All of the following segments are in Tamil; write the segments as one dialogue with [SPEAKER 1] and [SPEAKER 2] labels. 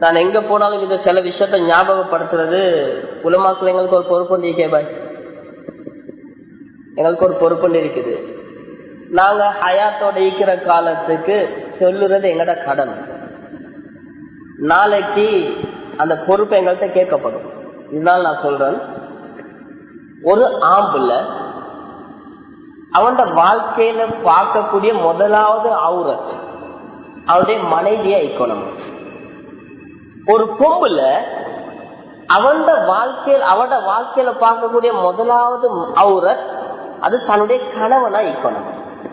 [SPEAKER 1] நான் எங்க போனாலும் இந்த சில விஷயத்த ஞாபகப்படுத்துறது உலமாக்கள் எங்களுக்கு ஒரு பொறுப்பு இருக்கே பாய் எங்களுக்கு ஒரு பொறுப்பு இருக்குது நாங்க ஹயாத்தோட இருக்கிற காலத்துக்கு சொல்லுறது எங்கட கடன் நாளைக்கு அந்த பொறுப்பு எங்கள்கிட்ட கேட்கப்படும் இதனால நான் சொல்றேன் ஒரு ஆம்புல அவன் வாழ்க்கையில பார்க்கக்கூடிய முதலாவது அவுரத் அவருடைய மனைவிய இக்கோனம் ஒரு பொம்புல அவன் வாழ்க்கையில் அவட வாழ்க்கையில பார்க்கக்கூடிய முதலாவது அவுரத் அது தன்னுடைய கணவனா இக்கோனம்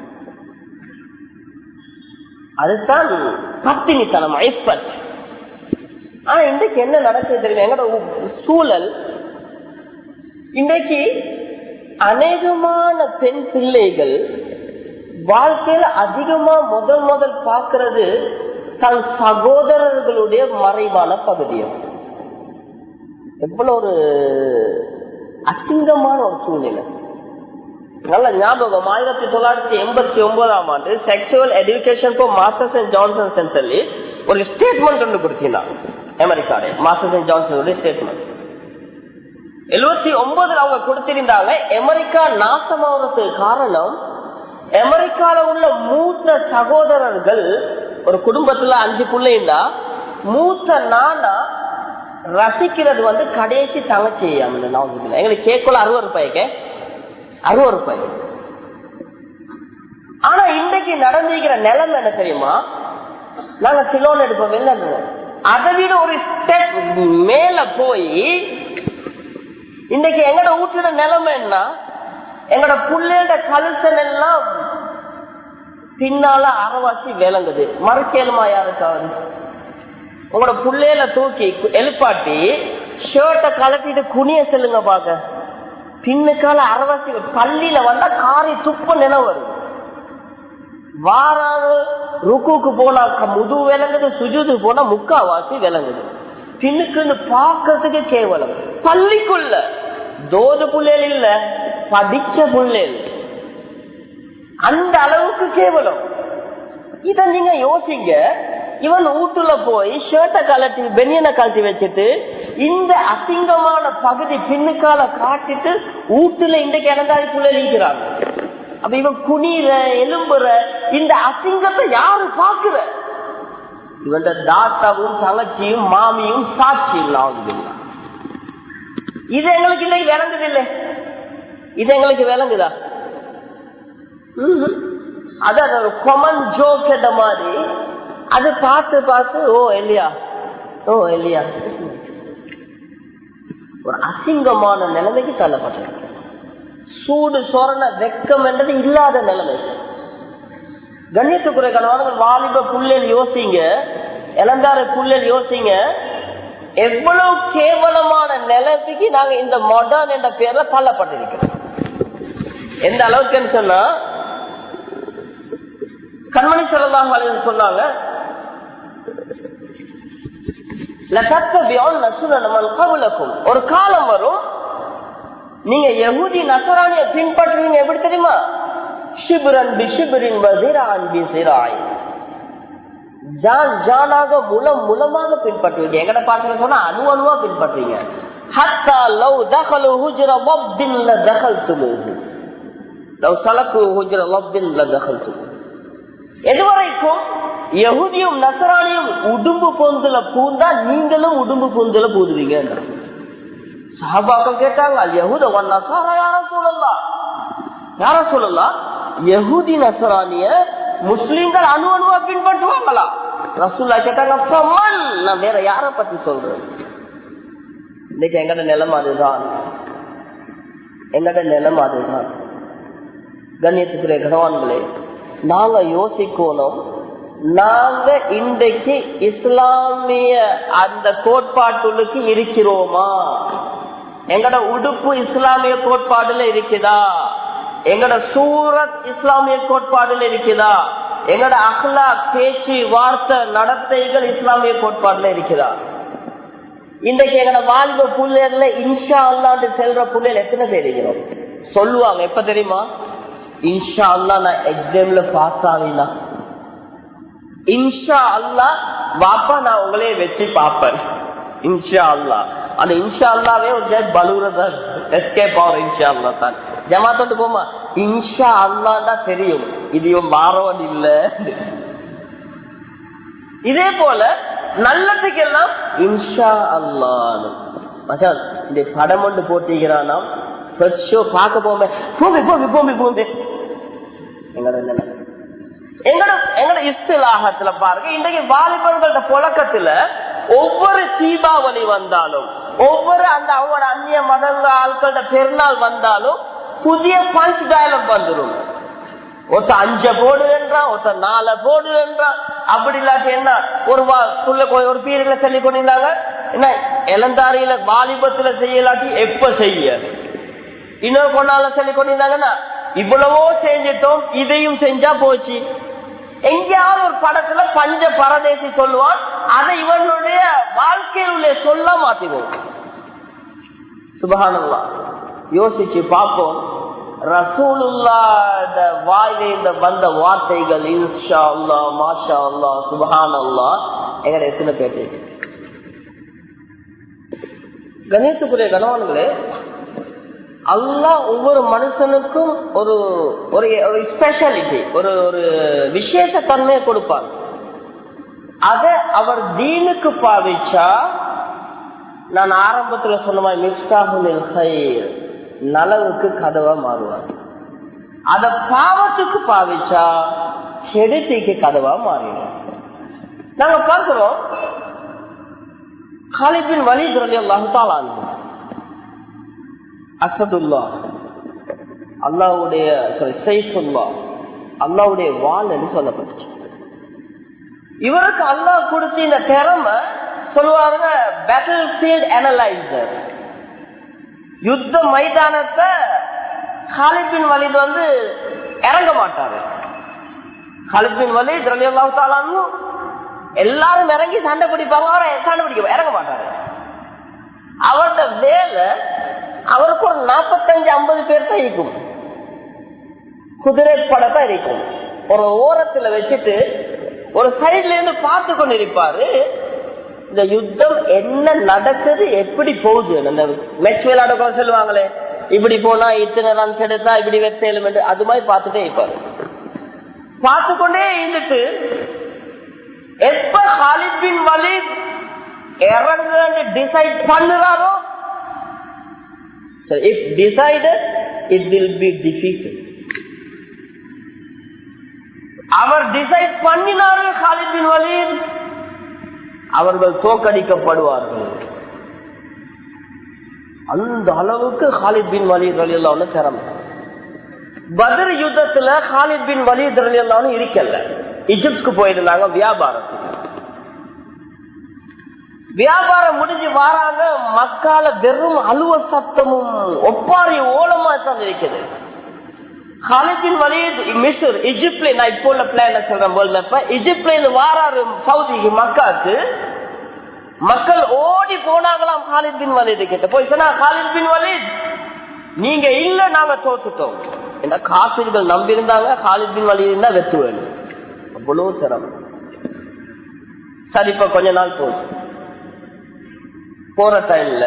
[SPEAKER 1] அதுதான் பத்தினித்தனம் ஐப்பட் ஆனா இன்றைக்கு என்ன நடக்குது தெரியும் எங்கட சூழல் இன்றைக்கு அநேகமான பெண் பிள்ளைகள் வாழ்க்கையில அதிகமா முதல் முதல் பார்க்கிறது தன் சகோதரர்களுடைய மறைவான பகுதியும் எவ்வளவு ஒரு அசிங்கமான ஒரு சூழ்நிலை நல்ல ஞாபகம் ஆயிரத்தி தொள்ளாயிரத்தி எண்பத்தி ஒன்பதாம் ஆண்டு sexual education for Masters and Johnson சொல்லி ஒரு ஸ்டேட்மெண்ட் ஒன்று கொடுத்திருந்தாங்க அமெரிக்காலே மாஸ்டர்ஸ் அண்ட் ஜான்சன் ஸ்டேட்மெண்ட் எழுபத்தி ஒன்பதுல அவங்க கொடுத்திருந்தாங்க அமெரிக்கா நாசமாவதுக்கு காரணம் அமெரிக்கால உள்ள மூத்த சகோதரர்கள் ஒரு குடும்பத்துல அஞ்சு பிள்ளைண்டா மூத்த நானா ரசிக்கிறது வந்து கடைசி தங்கச்சி எங்களுக்கு கேட்கல அறுபது ரூபாய்க்கு அறுபது ரூபாய் ஆனா இன்றைக்கு நடந்திருக்கிற நிலைமை என்ன தெரியுமா நாங்க சிலோன் எடுப்போம் வெளில அதை விட ஒரு ஸ்டெப் மேல போய் இன்னைக்கு எங்கட ஊற்றுற நிலைமை என்ன எங்கட புள்ளையோட கழுத்தன் எல்லாம் பின்னால அறவாசி விளங்குது மறுக்கேலுமா யாருக்காவது உங்களோட புள்ளையில தூக்கி எழுப்பாட்டி ஷர்ட்டை கலட்டிட்டு குனிய செல்லுங்க பாக்க பின்னுக்கால அறவாசி பள்ளியில வந்தா காரி துப்ப நினைவு வருது வாராது ருக்குக்கு போனா முது விளங்குது சுஜுது போனா முக்காவாசி விளங்குது பின்னுக்கு பாக்கிறதுக்கு கேவலம் பள்ளிக்குள்ள தோது புள்ளைகள் இல்ல படிச்ச புள்ளைகள் அந்த அளவுக்கு கேவலம் இத நீங்க யோசிங்க இவன் வீட்டுல போய் ஷர்ட்டை கலட்டி பெனியனை கழட்டி வச்சுட்டு இந்த அசிங்கமான பகுதி பின்னுக்கால காட்டிட்டு வீட்டுல இன்றைக்கு இறந்தாடி புள்ள இருக்கிறாங்க அப்ப இவன் குனிற எலும்புற இந்த அசிங்கத்தை யாரு பாக்குற இவன் தாத்தாவும் தங்கச்சியும் மாமியும் சாட்சி இல்லாமல் இது எங்களுக்கு இன்னைக்கு விளங்குது இல்லை இது எங்களுக்கு விளங்குதா அதான் ஒரு கொமன் ஜோக் கேட்ட மாதிரி அது பார்த்து பார்த்து ஓ இல்லையா ஓ இல்லையா ஒரு அசிங்கமான நிலைமைக்கு தள்ளப்பட்டது சூடு சொரண வெக்கம் என்றது இல்லாத நிலைமை கண்ணியத்துக்குறை கணவான்கள் வாலிப புள்ளல் யோசிங்க இளந்தார புள்ளல் யோசிங்க எவ்வளவு கேவலமான நிலைமைக்கு நாங்க இந்த மாடர்ன் என்ற பேர்ல தள்ளப்பட்டிருக்கிறோம் எந்த அளவுக்குன்னு சொன்னா கண்மணி சொல்லலாம் சொன்னாங்க ஒரு காலம் வரும் நீங்க யகுதி நசராணிய பின்பற்றுவீங்க எப்படி தெரியுமா ஷிபுரன் பிஷிபுரின் வசிரான் பிசிராய் ஜான் ஜானாக முலம் முலமாக பின்பற்றுவீங்க எங்கட பாக்குற சொன்னா அணு அணுவா பின்பற்றுவீங்க ஹத்தா லவ் தகலு ஹுஜ்ர வப்தின் ல தகல்துமுஹு லவ் சலக்கு ஹுஜ்ர வப்தின் ல தகல்துமுஹு எதுவரைக்கும் யகுதியும் நசராணியும் உடும்பு பொந்துல பூந்தா நீங்களும் உடும்பு பொந்துல பூதுவீங்க சஹாபாக்கள் கேட்டாங்க அல் யகுத வன் நசாரா யார சொல்லலாம் யார சொல்லலாம் யகுதி நசராணிய முஸ்லிம்கள் அணு அணுவா பின்பற்றுவாங்களா ரசூல்லா கேட்டாங்க நான் வேற யார பத்தி சொல்றேன் இன்னைக்கு எங்கட நிலம் அதுதான் எங்கட நிலம் அதுதான் கண்ணியத்துக்குரிய கணவான்களே நாங்க யோசிக்கணும் நாங்க இன்றைக்கு இஸ்லாமிய அந்த கோட்பாட்டுக்கு இருக்கிறோமா எங்கட உடுப்பு இஸ்லாமிய கோட்பாடுல இருக்குதா எங்கட சூரத் இஸ்லாமிய கோட்பாடுல இருக்குதா எங்கட அஹ்லா பேச்சு வார்த்தை நடத்தைகள் இஸ்லாமிய கோட்பாடுல இருக்குதா இன்றைக்கு எங்கட வாலிப புள்ளைகள்ல இன்ஷா அல்லாண்டு செல்ற புள்ளைகள் எத்தனை பேர் இருக்கிறோம் சொல்லுவாங்க எப்ப தெரியுமா இன்ஷா அல்லா நான் எக்ஸாம்ல பாஸ் ஆகலாம் இன்ஷா அல்லா வாப்பா நான் உங்களே வச்சு பார்ப்பேன் இன்ஷா அல்லா அந்த இன்ஷா அல்லாவே ஒரு ஜெட் பலூரதான் எஸ்கேப் ஆகும் இன்ஷா அல்லா தான் ஜமாத்தோட்டு போமா இன்ஷா அல்லா தான் தெரியும் இது இவன் மாறவன் இல்ல இதே போல நல்லதுக்கெல்லாம் இன்ஷா அல்லான்னு மச்சான் இந்த படம் ஒன்று போட்டீங்கிறானா ஃபர்ஸ்ட் ஷோ பார்க்க போமே போமே போமே போமே போமே எங்களோட என்ன எங்கட எங்கட இஸ்திலாகத்துல பாருங்க இன்றைக்கு வாலிபர்கள்ட்ட புழக்கத்துல ஒவ்வொரு தீபாவளி வந்தாலும் ஒவ்வொரு அந்த அவங்களோட அந்நிய மதங்க ஆட்களோட பெருநாள் வந்தாலும் புதிய பஞ்ச் டயலாக் வந்துடும் ஒருத்த அஞ்ச போடுவேன்றான் ஒருத்த நால போடுவேன்றான் அப்படி இல்லாட்டி என்ன ஒரு வா- புள்ள கொ- ஒரு பீரியட்ல சொல்லி கொண்டிருந்தாங்க என்ன இளந்தாரியில வாலிபத்துல செய்யலாட்டி எப்ப செய்ய இன்னொரு கொண்டால சொல்லி கொண்டிருந்தாங்கன்னா இவ்வளவோ செஞ்சிட்டோம் இதையும் செஞ்சா போச்சு எங்கேயாவது ஒரு படத்துல பஞ்ச பரதேசி சொல்லுவான் அதை இவனுடைய வாழ்க்கையில் உள்ள சொல்ல மாத்திவோம் சுபகானல்லா யோசிச்சு பார்ப்போம் ரசூலுல்லாட வாயில இந்த வந்த வார்த்தைகள் இன்ஷா அல்லா மாஷா அல்லா சுபஹான் அல்லா எங்கட எத்தனை பேர் கணேசக்குரிய கணவன்களே அல்லாஹ் ஒவ்வொரு மனுஷனுக்கும் ஒரு ஒரு ஒரு ஸ்பெஷாலிட்டி ஒரு ஒரு விசேஷ தன்மையை கொடுப்பார் அத அவர் தீனுக்கு பாவிச்சா நான் ஆரம்பத்துல சொன்ன மாதிரி மிஸ்டாகுல் ஹைர் நலவுக்கு கதவா மாறுவார் அத பாவத்துக்கு பாவிச்சா செடுத்திக்கு கதவா மாறிடும் நாங்க பார்க்கிறோம் காலிபின் வலி துரலி அல்லாஹால அசதுல்லா அல்லாவுடைய சாரி சைஃபுல்லா அல்லாவுடைய வால் என்று சொல்லப்பட்டுச்சு இவருக்கு அல்லாஹ் கொடுத்த இந்த திறமை சொல்லுவாங்க பேட்டில் ஃபீல்ட் அனலைசர் யுத்த மைதானத்தை ஹாலிபின் வலித் வந்து இறங்க மாட்டாரு ஹாலிபின் வலித் ரலி அல்லாஹு எல்லாரும் இறங்கி சண்டை பிடிப்பாங்க அவரை சண்டை பிடிக்க இறங்க மாட்டாரு அவரோட வேலை அவருக்கு ஒரு நாற்பத்தஞ்சு ஐம்பது பேர் தான் இருக்கும் குதிரை படத்தான் இருக்கும் ஒரு ஓரத்துல வச்சுட்டு ஒரு சைட்ல இருந்து பார்த்து கொண்டு இருப்பாரு இந்த யுத்தம் என்ன நடக்குது எப்படி போகுது அந்த மெச் விளையாட சொல்லுவாங்களே இப்படி போனா இத்தனை ரன்ஸ் எடுத்தா இப்படி வெத்தேலும் அது மாதிரி பார்த்துட்டே இருப்பாரு பார்த்து கொண்டே இருந்துட்டு எப்ப ஹாலித் பின் வலித் இறங்க டிசைட் பண்ணுறாரோ So if decided, it will be defeated. அவர் டிசைட் பண்ணினார்கள் ஹாலித் பின் வலீத் அவர்கள் தோக்கடிக்கப்படுவார்கள் அந்த அளவுக்கு ஹாலித் பின் வலீத் அலி அல்லான்னு திறமை பத்ர் யுத்தத்துல ஹாலித் பின் வலீத் அலி அல்லான்னு இருக்கல இஜிப்துக்கு போயிருந்தாங்க வியாபாரத்துக்கு வியாபாரம் முடிஞ்சு வாராங்க மக்கால வெறும் அலுவ சத்தமும் ஒப்பாரி ஓலமா தான் இருக்குது ஹாலிதின் வலித் மிஸ்ர் இஜிப்ட்ல நான் இப்போ உள்ள பிளான் சொல்றேன் வேர்ல்ட் மேப்ப இஜிப்ட்ல இருந்து வாராரு சவுதிக்கு மக்காக்கு மக்கள் ஓடி போனாங்களாம் ஹாலித் பின் வலிது கிட்ட போய் சொன்னா ஹாலித் பின் வலித் நீங்க இல்ல நாங்க தோத்துட்டோம் இந்த காசிர்கள் நம்பி இருந்தாங்க ஹாலித் பின் வலிது தான் வெத்து வேணும் அவ்வளவு சிரமம் சரி இப்ப கொஞ்ச நாள் போகுது போற டைம்ல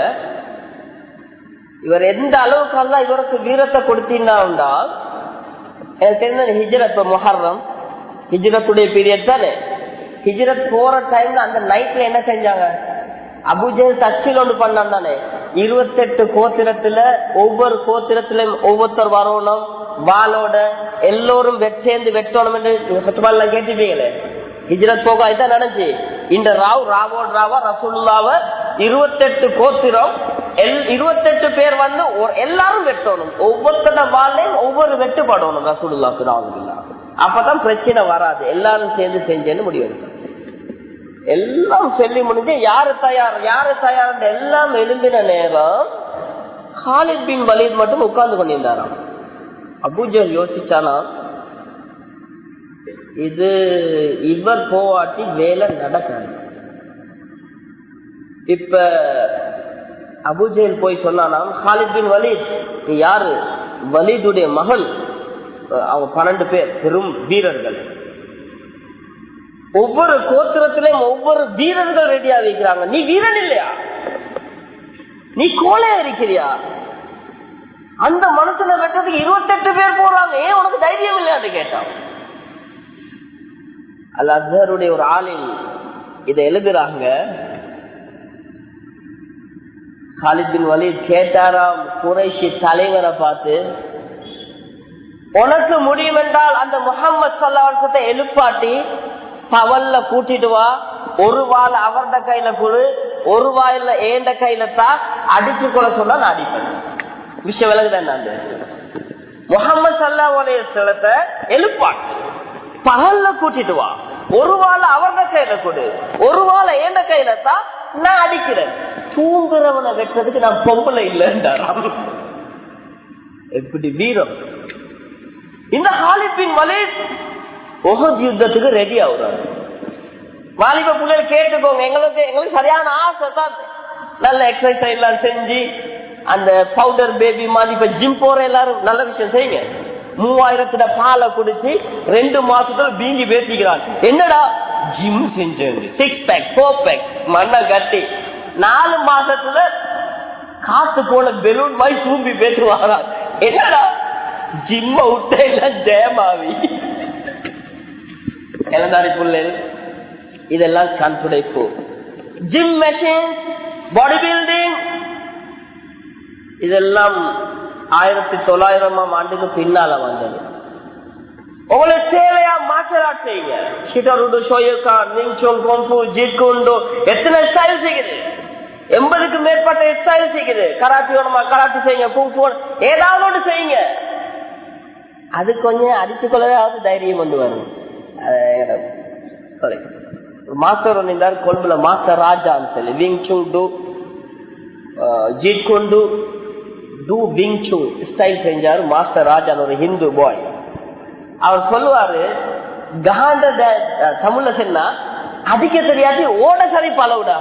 [SPEAKER 1] இவர் எந்த அளவுக்கு எல்லாம் இவருக்கு வீரத்தை கொடுத்தீங்கன்னா எனக்கு தெரிஞ்ச ஹிஜரத் இப்ப மொஹர்ரம் ஹிஜரத்துடைய பீரியட் தானே ஹிஜரத் போற டைம்ல அந்த நைட்ல என்ன செஞ்சாங்க அபுஜல் தச்சில் ஒன்று பண்ணான் தானே இருபத்தெட்டு கோத்திரத்துல ஒவ்வொரு கோத்திரத்திலும் ஒவ்வொருத்தர் வரணும் வாளோட எல்லோரும் வெற்றேந்து வெட்டணும் என்று சுற்றுமால கேட்டுட்டீங்களே ஹிஜரத் போக இதான் நடந்துச்சு இந்த ராவ் ராவோட ராவா ரசூல்லாவ இருபத்தெட்டு கோத்திரம் இருபத்தெட்டு பேர் வந்து எல்லாரும் வெட்டணும் ஒவ்வொருத்தட வாழ்லையும் ஒவ்வொரு வெட்டுப்படணும் ரசூலுல்லாக்கு ராவுல்லா அப்பதான் பிரச்சனை வராது எல்லாரும் சேர்ந்து செஞ்சேன்னு முடிவெடுக்கணும் எல்லாம் சொல்லி முடிஞ்சு யாரு தயார் யாரு தயார் எல்லாம் எழும்பின நேரம் ஹாலித் பின் வலீத் மட்டும் உட்கார்ந்து கொண்டிருந்தாராம் அபூஜல் யோசிச்சானா இது இவர் போவாட்டி வேலை நடக்காது இப்ப அபுஜேல் போய் சொன்னானாம் ஹாலித் பின் வலீத் நீ யாரு வலீதுடைய மகன் அவங்க பன்னெண்டு பேர் பெரும் வீரர்கள் ஒவ்வொரு கோத்திரத்திலையும் ஒவ்வொரு வீரர்கள் ரெடியா வைக்கிறாங்க நீ வீரன் இல்லையா நீ கோலையா இருக்கிறியா அந்த மனசுல வெட்டதுக்கு இருபத்தெட்டு பேர் போறாங்க ஏன் உனக்கு தைரியம் இல்லையான்னு கேட்டான் அல்ல அசருடைய ஒரு ஆளில் இதை எழுதுறாங்க காலித்தின் வழி கேட்டாராம் குறைஷி தலைவரை பார்த்து உனக்கு முடியும் என்றால் அந்த முகம்மது சல்லாசத்தை எழுப்பாட்டி பவல்ல கூட்டிட்டு வா ஒரு வாள் அவர்த கையில கொடு ஒரு வாயில ஏண்ட கையில தான் அடிச்சு கொள்ள சொன்னா நான் அடிப்பேன் விஷயம் விலகுதான் நான் முகமது சல்லா உடைய சிலத்தை எழுப்பாட்டு பகல்ல கூட்டிட்டு வா ஒரு வாழை அவர்த கையில கொடு ஒரு வாழை ஏண்ட கையில தான் நான் அடிக்கிறேன் தூங்குறவனை வெட்டுறதுக்கு நான் பொம்பளை இல்லைன்றாராம் எப்படி வீரம் இந்த ஹாலிப்பின் வலி ஒஹத் யுத்தத்துக்கு ரெடி ஆகுறாரு வாலிப பிள்ளைகள் கேட்டுக்கோங்க எங்களுக்கு எங்களுக்கு சரியான ஆசை தான் நல்ல எக்ஸசைஸ் எல்லாம் செஞ்சு அந்த பவுடர் பேபி மாதிரி இப்ப ஜிம் போற எல்லாரும் நல்ல விஷயம் செய்யுங்க மூவாயிரத்துல பாலை குடிச்சு ரெண்டு மாசத்துல பீங்கி பேசிக்கிறான் என்னடா ஜிம் செஞ்சேன் சிக்ஸ் பேக் ஃபோர் பேக் மண்ணை கட்டி நாலு மாசத்துல காத்து போன பெலூன் மாதிரி சூம்பி பேசுவாரா என்னடா ஜிம்ம விட்ட எல்லாம் ஜெயமாவி இளந்தாரி புள்ளல் இதெல்லாம் கண்துடைப்பு ஜிம் மெஷின் பாடி பில்டிங் இதெல்லாம் ஆயிரத்தி தொள்ளாயிரமாம் ஆண்டுக்கு பின்னால வந்தது உங்களுக்கு தேவையா மார்ஷல் ஆர்ட் செய்யுங்க ஷிட்டருடு ஷோயக்கான் நிங்சோங் கொம்பு ஜிட் குண்டு எத்தனை ஸ்டைல் செய்யுது எண்பதுக்கு மேற்பட்ட ஸ்டைல் செய்யுது கராட்டி வேணுமா கராட்டி செய்யுங்க குங்ஃபு ஏதாவது ஒன்று செய்யுங்க அது கொஞ்சம் அடிச்சு கொள்ளவே தைரியம் கொண்டு வரும் சாரி மாஸ்டர் ஒன்று இருந்தார் கொழும்புல மாஸ்டர் ராஜான்னு சொல்லி விங் சுங் டூ ஜீட் கொண்டு டூ விங் சுங் ஸ்டைல் செஞ்சாரு மாஸ்டர் ராஜான் ஒரு ஹிந்து பாய் அவர் சொல்லுவாரு காண்ட தமிழ்ல சொன்னா அடிக்க தெரியாது ஓட சரி பழவிடா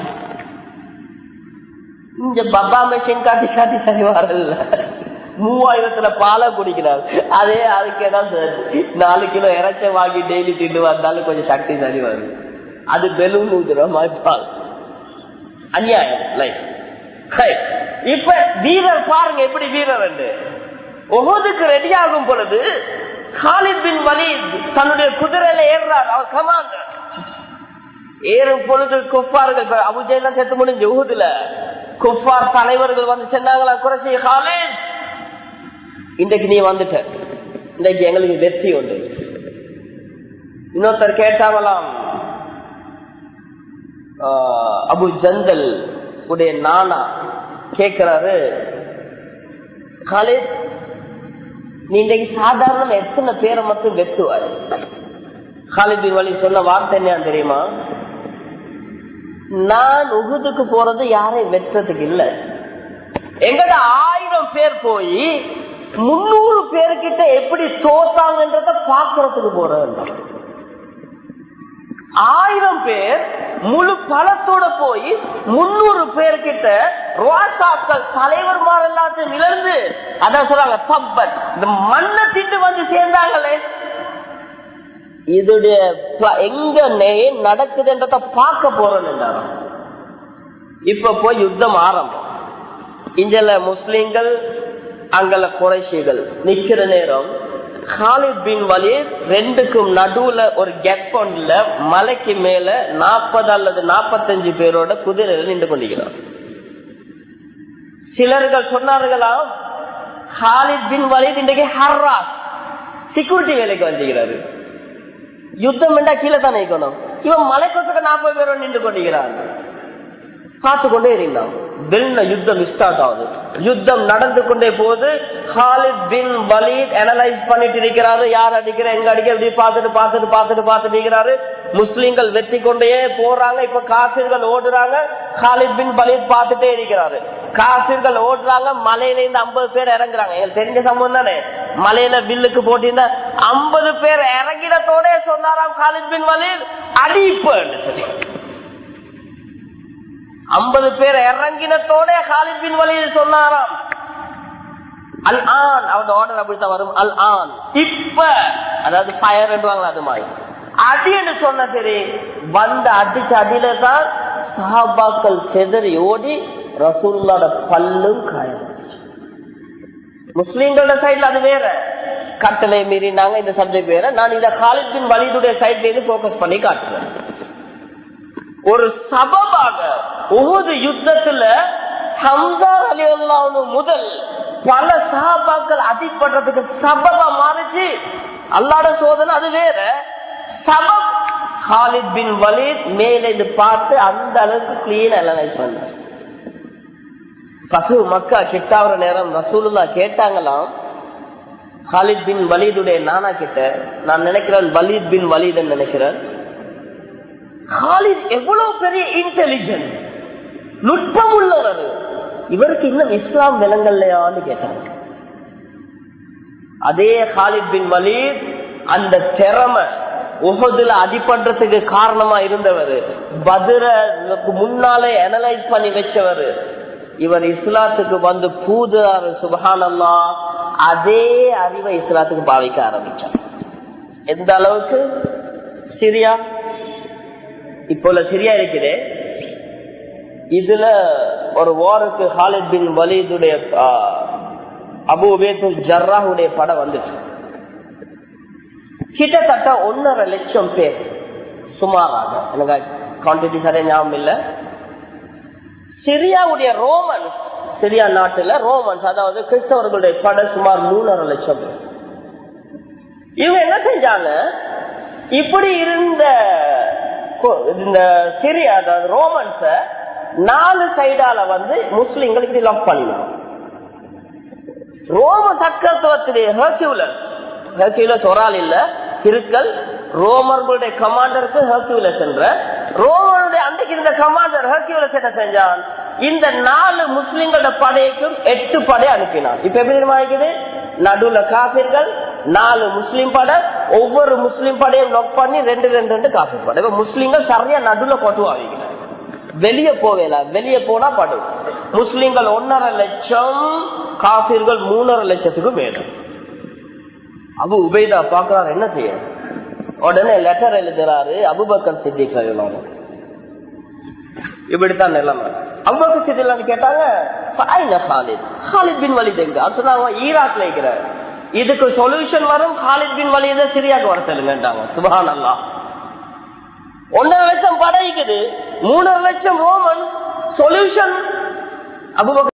[SPEAKER 1] இங்க பப்பா மெஷின் காட்டி காட்டி சரி வரல மூவாயிரத்துல பாலை குடிக்கிறார் அதே அதுக்கே தான் நாலு கிலோ இறைச்ச வாங்கி டெய்லி திண்டு வந்தாலும் கொஞ்சம் சக்தி சரி வரும் அது பெலூன் ஊதுற மாதிரி பால் அநியாயம் லைஃப் இப்ப வீரர் பாருங்க எப்படி வீரர் ஒவ்வொருக்கு ரெடி ஆகும் பொழுது காலித் பின் வலீத் தன்னுடைய குதிரையில ஏறுறார் அவர் கமாண்டர் ஏறும் பொழுது குஃபார்கள் அபுஜெயெல்லாம் சேர்த்து முடிஞ்சு உகுதுல குஃபார் தலைவர்கள் வந்து சொன்னாங்களா குறைச்சி காலேஜ் இன்றைக்கு நீ வந்துட்ட இன்றைக்கு எங்களுக்கு வெற்றி உண்டு இன்னொருத்தர் கேட்டாங்களாம் அபு ஜந்தல் உடைய நானா கேட்கிறாரு காலேஜ் நீ இன்றைக்கு சாதாரண எத்தனை பேரை மட்டும் வெட்டுவார் காலிபின் வழி சொன்ன வார்த்தை என்ன தெரியுமா நான் உகுதுக்கு போறது யாரையும் வெட்டுறதுக்கு இல்ல எங்கட ஆயிரம் பேர் போய் முன்னூறு பேர்கிட்ட எப்படி தோத்தாங்கன்றத பாக்குறதுக்கு போறேன் ஆயிரம் பேர் முழு பலத்தோட போய் முன்னூறு பேர்கிட்ட ரோசாக்கள் தலைவர்மார் எல்லாத்தையும் இழந்து அதான் சொல்றாங்க தப்பன் இந்த மண்ணை திட்டு வந்து சேர்ந்தாங்களே இதுடைய எங்க நடக்குதுன்றத பார்க்க போறோம் இப்ப போய் யுத்தம் ஆரம்பம் இங்கல முஸ்லிம்கள் அங்கல குறைஷிகள் நிக்கிற நேரம் காலித் பின் வலீத் ரெண்டுக்கும் நடுவுல ஒரு கேப் ஒன்றுல மலைக்கு மேல நாற்பது அல்லது நாற்பத்தஞ்சு பேரோட குதிரையில நின்று கொண்டிருக்கிறார் சிலர்கள் சொன்னார்களாம் ஹாலித் பின் வலீத் இன்றைக்கு ஹர்ராஸ் செக்யூரிட்டி வேலைக்கு வந்துகிறாரு யுத்தம் என்றா கீழே தான் நிற்கணும் இவன் மலை கொத்துக்கு நாற்பது பேரோட நின்று கொண்டிருக்கிறார் பார்த்து கொண்டே இருந்தான் வெள்ள யுத்தம் ஸ்டார்ட் ஆகுது யுத்தம் நடந்து கொண்டே போது ஹாலித் பின் வலீத் அனலைஸ் பண்ணிட்டு இருக்கிறாரு யார் அடிக்கிற எங்க அடிக்கிற இப்படி பார்த்துட்டு பார்த்துட்டு பார்த்துட்டு பார்த்துட்டு இருக்கிறாரு முஸ்லிம்கள் வெற்றி கொண்டே போறாங்க இப்ப காசிர்கள் ஓடுறாங்க ஹாலித் பின் வலீத் பார்த்துட்டே இருக்கிறாரு காசிர்கள் ஓடுறாங்க மலையில இருந்து ஐம்பது பேர் இறங்குறாங்க எங்களுக்கு தெரிஞ்ச சம்பவம் தானே மலையில வில்லுக்கு போட்டிருந்தா ஐம்பது பேர் இறங்கினத்தோட சொன்னாராம் ஹாலித் பின் வலீத் அடிப்பேன்னு சொல்லி ஐம்பது பேர் இறங்கினத்தோட ஹாலித் பின் வலியில் சொன்னாராம் அல் ஆன் அவன் ஆர்டர் அப்படித்தான் வரும் அல் ஆன் இப்ப அதாவது ஃபயர் அது மாதிரி அடின்னு சொன்ன சரி வந்து அடிச்ச அடியில தான் சஹாபாக்கள் செதறி ஓடி ரசூல்லோட பல்லும் காயம் முஸ்லீம்களோட சைடுல அது வேற கட்டளை மீறினாங்க இந்த சப்ஜெக்ட் வேற நான் இந்த காலித் பின் வலிதுடைய சைட்ல இருந்து போக்கஸ் பண்ணி காட்டுறேன் ஒரு சபபாக ஒவ்வொரு யுத்தத்துல ஹம்சார் அலி அல்லாஹ்னு முதல் பல சஹாபாக்கள் அடிப்படுறதுக்கு சபபா மாறிச்சு அல்லாட சோதனை அது வேற சபப் ஹாலித் பின் வலீத் மேல இது பார்த்து அந்த அளவுக்கு கிளீன் அனலைஸ் பண்ண பசு மக்கா கிட்டாவர நேரம் ரசூலுல்லா கேட்டாங்களாம் ஹாலித் பின் வலீதுடைய நானா கிட்ட நான் நினைக்கிறேன் வலீத் பின் வலீத் நினைக்கிறேன் ஹாலித் எவ்வளவு பெரிய இன்டெலிஜென்ட் நுட்பம் உள்ளவர் இவருக்கு இன்னும் இஸ்லாம் விலங்கல்லையான்னு கேட்டாங்க அதே ஹாலித் பின் வலீத் அந்த திறமை உகதுல அடிபடுறதுக்கு காரணமா இருந்தவர் பதிலுக்கு முன்னாலே அனலைஸ் பண்ணி வச்சவர் இவர் இஸ்லாத்துக்கு வந்து பூதுறாரு சுபஹானல்லா அதே அறிவை இஸ்லாத்துக்கு பாவிக்க ஆரம்பிச்சார் எந்த அளவுக்கு சிரியா இப்போ சிரியா இருக்குது இதுல ஒரு வாருக்கு ஹாலித் பின் வலீதுடைய அபு உபேத்துல் ஜர்ராஹுடைய படம் வந்துச்சு கிட்டத்தட்ட ஒன்னரை லட்சம் பேர் சுமாராக எனக்கு குவான்டிட்டி சரியா ஞாபகம் இல்ல சிரியாவுடைய ரோமன்ஸ் சிரியா நாட்டுல ரோமன்ஸ் அதாவது கிறிஸ்தவர்களுடைய படை சுமார் மூணரை லட்சம் பேர் இவங்க என்ன செஞ்சாங்க இப்படி இருந்த இந்த சிரியா அதாவது ரோமன்ஸ நாலு சைடால வந்து முஸ்லிம்களுக்கு லாக் பண்ணினாங்க ரோம சக்கரத்துவத்திலே ஹர்கியூலஸ் ஹர்கியூலஸ் ஒரு ஆள் இல்ல கிருக்கல் ரோமர்களுடைய கமாண்டருக்கு ஹர்கியூலஸ் என்ற ரோமனுடைய அன்றைக்கு இருந்த கமாண்டர் ஹர்கியூலஸ் என்ன செஞ்சான் இந்த நாலு முஸ்லிம்களோட படைக்கும் எட்டு படை அனுப்பினான் இப்ப எப்படி தெரியுமா நடுவுல காபிர்கள் நாலு முஸ்லிம் படை ஒவ்வொரு முஸ்லிம் படையும் நோக் பண்ணி ரெண்டு ரெண்டு ரெண்டு காபி படை இப்ப முஸ்லிம்கள் சரியா நடுவுல கொட்டுவாங்க வெளியே போவேல வெளியே போனா படும் முஸ்லிம்கள் ஒன்னரை லட்சம் காபிர்கள் மூணரை லட்சத்துக்கு மேலும் அபு உபைதா பாக்குறாரு என்ன செய்ய உடனே லெட்டர் எழுதுறாரு அபுபக்கர் சித்திக் எழுதுறாரு இப்படித்தான் நிலைமை அபுபக்கர் சித்திக் கேட்டாங்க ஹாலித் ஹாலித் பின் வலித் எங்க சொன்னாங்க ஈராக்ல இருக்கிறார் இதுக்கு சொல்யூஷன் வரும் ஹாலித் பின் வலித சிரியாக்கு வர சொல்லுங்கன்றாங்க சுபான் அல்லா ஒன்றரை லட்சம் படைக்குது மூணரை லட்சம் ரோமன் சொல்யூஷன் அபுபக்கர்